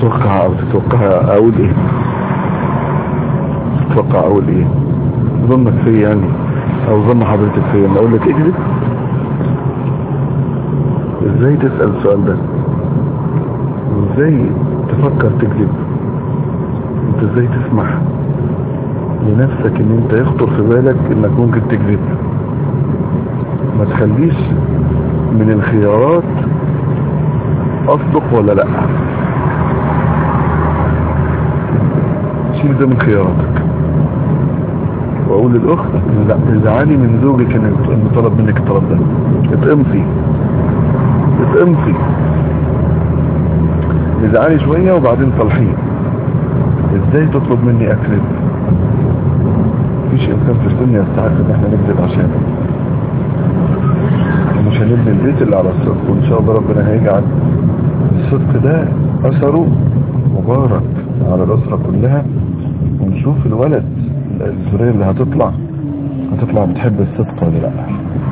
تتوقع او تتوقع اقول ايه تتوقع اقول ايه ظنك فيا يعني او ظن حضرتك فيا لما اقول لك اكذب ازاي تسأل السؤال ده ازاي تفكر تكذب انت ازاي تسمح لنفسك ان انت يخطر في بالك انك ممكن تكذب ما تخليش من الخيارات اصدق ولا لا شيل ده من خياراتك واقول للاخت لا ازعلي من زوجك ان إن طلب منك الطلب ده اتقمصي اتقمصي ازعلي شوية وبعدين صلحيه ازاي تطلب مني اكذب مفيش انسان في الدنيا يستحق ان احنا نكذب عشانه ومش هنبني البيت اللي على الصدق وان شاء الله ربنا هيجعل الصدق ده اثره مبارك على الاسرة كلها ونشوف الولد الذرية اللي هتطلع هتطلع بتحب الصدق ولا لا